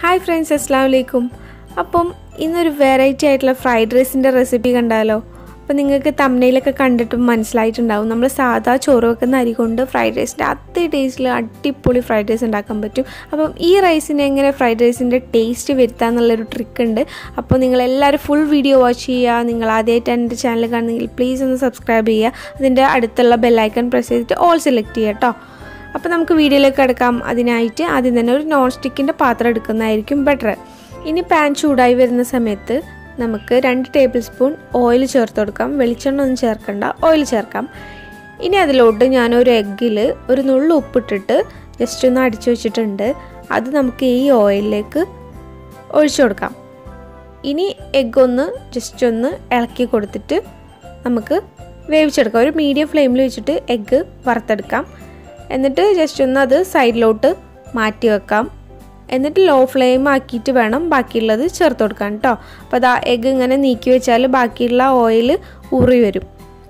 hi friends അസ്സാം വലൈക്കും അപ്പം ഇന്നൊരു വെറൈറ്റി ആയിട്ടുള്ള ഫ്രൈഡ് റൈസിൻ്റെ റെസിപ്പി കണ്ടാലോ അപ്പം നിങ്ങൾക്ക് തമ്മനയിലൊക്കെ കണ്ടിട്ട് മനസ്സിലായിട്ടുണ്ടാവും നമ്മൾ സാധാ ചോറ് വെക്കുന്ന അരി കൊണ്ട് ഫ്രൈഡ് റൈസിൻ്റെ അതേ ടേസ്റ്റിൽ അടിപൊളി ഫ്രൈഡ് റൈസ് ഉണ്ടാക്കാൻ പറ്റും അപ്പം ഈ റൈസിന് എങ്ങനെ ഫ്രൈഡ് റൈസിൻ്റെ ടേസ്റ്റ് വരുത്താം എന്നുള്ളൊരു ട്രിക്ക് ഉണ്ട് അപ്പോൾ നിങ്ങളെല്ലാവരും ഫുൾ വീഡിയോ വാച്ച് ചെയ്യുക നിങ്ങൾ ആദ്യമായിട്ടാണ് എൻ്റെ ചാനൽ കാണുന്നെങ്കിൽ പ്ലീസ് ഒന്ന് സബ്സ്ക്രൈബ് ചെയ്യുക അതിൻ്റെ അടുത്തുള്ള ബെല്ലൈക്കൺ പ്രസ് ചെയ്തിട്ട് ഓൾ സെലക്ട് ചെയ്യുക കേട്ടോ അപ്പോൾ നമുക്ക് വീഡിയോയിലേക്ക് കിടക്കാം അതിനായിട്ട് ആദ്യം തന്നെ ഒരു നോൺ സ്റ്റിക്കിൻ്റെ പാത്രം എടുക്കുന്നതായിരിക്കും ബെറ്റർ ഇനി പാൻ ചൂടായി വരുന്ന സമയത്ത് നമുക്ക് രണ്ട് ടേബിൾ സ്പൂൺ ഓയിൽ ചേർത്ത് കൊടുക്കാം വെളിച്ചെണ്ണ ഒന്നും ചേർക്കണ്ട ഓയിൽ ചേർക്കാം ഇനി അതിലോട്ട് ഞാനൊരു എഗ്ഗിൽ ഒരു നുള്ളു ഉപ്പിട്ടിട്ട് ജസ്റ്റ് ഒന്ന് അടിച്ചു വെച്ചിട്ടുണ്ട് അത് നമുക്ക് ഈ ഓയിലിലേക്ക് ഒഴിച്ചു കൊടുക്കാം ഇനി എഗ്ഗ് ഒന്ന് ജസ്റ്റ് ഒന്ന് ഇളക്കി കൊടുത്തിട്ട് നമുക്ക് വേവിച്ചെടുക്കാം ഒരു മീഡിയം ഫ്ലെയിമിൽ വെച്ചിട്ട് എഗ്ഗ് വറുത്തെടുക്കാം എന്നിട്ട് ജസ്റ്റ് ഒന്ന് അത് സൈഡിലോട്ട് മാറ്റി വെക്കാം എന്നിട്ട് ലോ ഫ്ലെയിം ആക്കിയിട്ട് വേണം ബാക്കിയുള്ളത് ചേർത്ത് കൊടുക്കാൻ കേട്ടോ അപ്പോൾ അതാ എഗ്ഗ് ഇങ്ങനെ നീക്കി വെച്ചാൽ ബാക്കിയുള്ള ഓയിൽ ഊറി വരും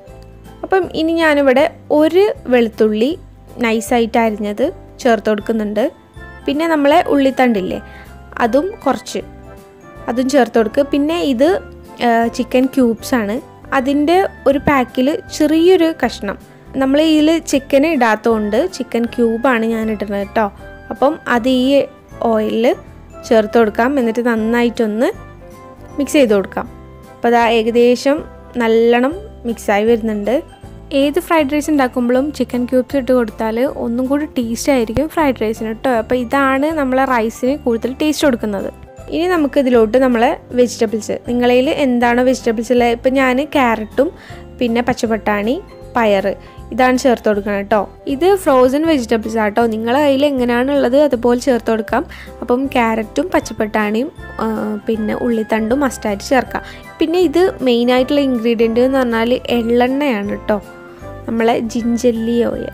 അപ്പം ഇനി ഞാനിവിടെ ഒരു വെളുത്തുള്ളി നൈസായിട്ട് അരിഞ്ഞത് ചേർത്ത് കൊടുക്കുന്നുണ്ട് പിന്നെ നമ്മളെ ഉള്ളിത്തണ്ടില്ലേ അതും കുറച്ച് അതും ചേർത്ത് കൊടുക്കുക പിന്നെ ഇത് ചിക്കൻ ക്യൂബ്സ് ആണ് അതിൻ്റെ ഒരു പാക്കിൽ ചെറിയൊരു കഷ്ണം നമ്മൾ ഇതിൽ ചിക്കൻ ഇടാത്തതുകൊണ്ട് ചിക്കൻ ക്യൂബാണ് ഞാൻ ഇടുന്നത് കേട്ടോ അപ്പം അത് ഈ ഓയിലിൽ ചേർത്ത് കൊടുക്കാം എന്നിട്ട് നന്നായിട്ടൊന്ന് മിക്സ് ചെയ്ത് കൊടുക്കാം അപ്പോൾ അതാ ഏകദേശം നല്ലോണം മിക്സായി വരുന്നുണ്ട് ഏത് ഫ്രൈഡ് റൈസ് ഉണ്ടാക്കുമ്പോഴും ചിക്കൻ ക്യൂബ്സ് ഇട്ട് കൊടുത്താൽ ഒന്നും കൂടി ടേസ്റ്റ് ആയിരിക്കും ഫ്രൈഡ് റൈസിന് കേട്ടോ അപ്പോൾ ഇതാണ് നമ്മളെ റൈസിന് കൂടുതൽ ടേസ്റ്റ് കൊടുക്കുന്നത് ഇനി നമുക്ക് ഇതിലോട്ട് നമ്മളെ വെജിറ്റബിൾസ് നിങ്ങളതിൽ എന്താണോ വെജിറ്റബിൾസ് ഉള്ളത് ഇപ്പം ഞാൻ ക്യാരറ്റും പിന്നെ പച്ചപ്പട്ടാണി പയർ ഇതാണ് ചേർത്ത് കൊടുക്കണം കേട്ടോ ഇത് ഫ്രോസൺ വെജിറ്റബിൾസ് ആട്ടോ നിങ്ങളെ കയ്യിൽ എങ്ങനെയാണുള്ളത് അതുപോലെ ചേർത്ത് കൊടുക്കാം അപ്പം ക്യാരറ്റും പച്ചപ്പട്ടാണിയും പിന്നെ ഉള്ളിത്തണ്ടും മസ്റ്റായിട്ട് ചേർക്കാം പിന്നെ ഇത് മെയിനായിട്ടുള്ള ഇൻഗ്രീഡിയൻറ്റ് എന്ന് പറഞ്ഞാൽ എള്ളെണ്ണയാണ് കേട്ടോ നമ്മളെ ജിഞ്ചല്ലി ഓയിൽ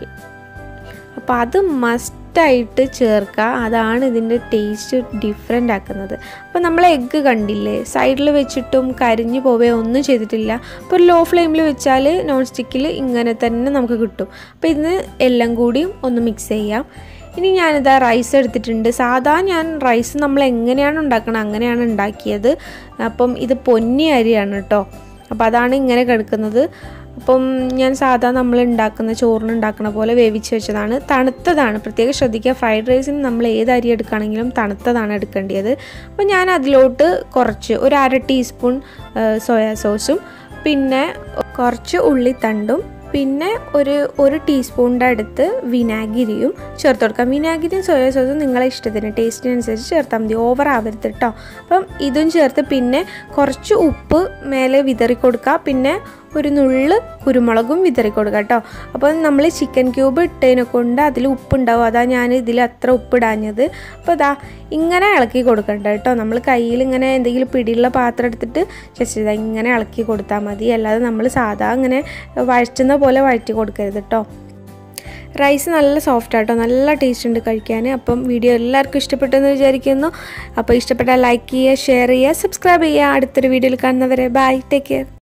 അപ്പോൾ അത് മസ്റ്റായിട്ട് ചേർക്കുക അതാണ് ഇതിൻ്റെ ടേസ്റ്റ് ഡിഫറെൻ്റ് ആക്കുന്നത് അപ്പോൾ നമ്മൾ എഗ്ഗ് കണ്ടില്ലേ സൈഡിൽ വെച്ചിട്ടും കരിഞ്ഞു പോവേ ഒന്നും ചെയ്തിട്ടില്ല അപ്പോൾ ലോ ഫ്ലെയിമിൽ വെച്ചാൽ നോൺ സ്റ്റിക്കിൽ ഇങ്ങനെ തന്നെ നമുക്ക് കിട്ടും അപ്പോൾ ഇതിന് എല്ലാം കൂടിയും ഒന്ന് മിക്സ് ചെയ്യാം ഇനി ഞാനിതാ റൈസ് എടുത്തിട്ടുണ്ട് സാധാ ഞാൻ റൈസ് നമ്മൾ എങ്ങനെയാണ് ഉണ്ടാക്കണം അങ്ങനെയാണ് ഉണ്ടാക്കിയത് അപ്പം ഇത് പൊന്നി അരിയാണ് കേട്ടോ അപ്പോൾ അതാണ് ഇങ്ങനെ കിടക്കുന്നത് അപ്പം ഞാൻ സാധാ നമ്മൾ ഉണ്ടാക്കുന്ന ചോറിന് ഉണ്ടാക്കുന്ന പോലെ വേവിച്ച് വെച്ചതാണ് തണുത്തതാണ് പ്രത്യേകം ശ്രദ്ധിക്കുക ഫ്രൈഡ് റൈസിന് നമ്മൾ ഏത് അരി എടുക്കുകയാണെങ്കിലും തണുത്തതാണ് എടുക്കേണ്ടത് അപ്പോൾ ഞാൻ അതിലോട്ട് കുറച്ച് ഒരു അര ടീസ്പൂൺ സോയാ സോസും പിന്നെ കുറച്ച് ഉള്ളിത്തണ്ടും പിന്നെ ഒരു ഒരു ടീസ്പൂണിൻ്റെ അടുത്ത് വിനാഗിരിയും ചേർത്ത് കൊടുക്കാം വിനാഗിരിയും സോയാ സോസും നിങ്ങളെ ഇഷ്ടത്തിന് ടേസ്റ്റിനനുസരിച്ച് ചേർത്താൽ മതി ഓവർ ആവരുത് കേട്ടോ അപ്പം ഇതും ചേർത്ത് പിന്നെ കുറച്ച് ഉപ്പ് മേലെ വിതറി കൊടുക്കുക പിന്നെ ഒരു നുള്ള് കുരുമുളകും വിതറി കൊടുക്കുക കേട്ടോ അപ്പോൾ നമ്മൾ ചിക്കൻ ക്യൂബ് ഇട്ടതിനെ കൊണ്ട് അതിൽ ഉപ്പുണ്ടാവും അതാ ഞാൻ ഇതിൽ അത്ര ഉപ്പിടാഞ്ഞത് അപ്പോൾ ഇതാ ഇങ്ങനെ ഇളക്കി കൊടുക്കണ്ട കേട്ടോ നമ്മൾ കയ്യിൽ ഇങ്ങനെ എന്തെങ്കിലും പിടിയുള്ള പാത്രം എടുത്തിട്ട് ജസ്റ്റ് ഇതാ ഇങ്ങനെ ഇളക്കി കൊടുത്താൽ മതി അല്ലാതെ നമ്മൾ സാധാ ഇങ്ങനെ വഴറ്റുന്ന പോലെ വഴറ്റി കൊടുക്കരുത് കേട്ടോ റൈസ് നല്ല സോഫ്റ്റ് ആട്ടോ നല്ല ടേസ്റ്റ് ഉണ്ട് കഴിക്കാൻ അപ്പം വീഡിയോ എല്ലാവർക്കും ഇഷ്ടപ്പെട്ടെന്ന് വിചാരിക്കുന്നു അപ്പോൾ ഇഷ്ടപ്പെട്ടാൽ ലൈക്ക് ചെയ്യുക ഷെയർ ചെയ്യുക സബ്സ്ക്രൈബ് ചെയ്യുക അടുത്തൊരു വീഡിയോയിൽ കാണുന്നവരെ ബൈ ടേക്ക് കെയർ